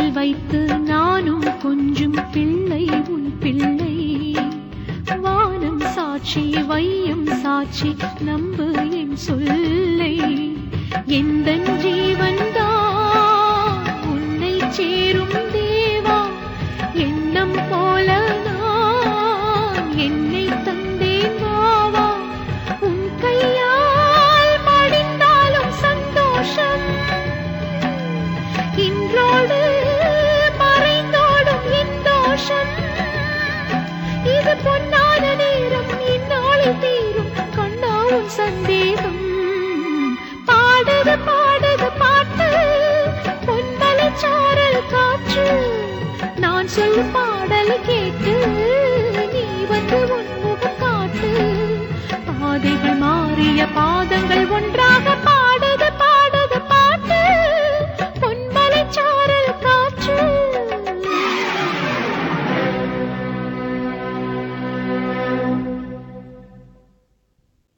நெஞ்சில் வைத்து நானும் கொஞ்சம் பிள்ளை உன் பிள்ளை வானம் சாட்சி வையம் சாட்சி நம்பு என் சொல்லை எந்த ஜீவன் தான் உன்னை சேரும் தேவா எண்ணம் போல நான் என்னை தந்தேன் வாவா உன் கையால் மடிந்தாலும் சந்தோஷம் இன்றோடு மறைந்தோடும் என் தோஷம் இது பொன்னான நேரம் இந்நாளில் தீரும் கண்ணா உன் சந்தேகம் பாடுது பாடுது பாட்டு பொன்மலை சாரல் காற்று நான் சொல்லும் பாடல் கேட்டு நீ வந்து உன்முகம் காட்டு பாதைகள் மாறிய பாதங்கள்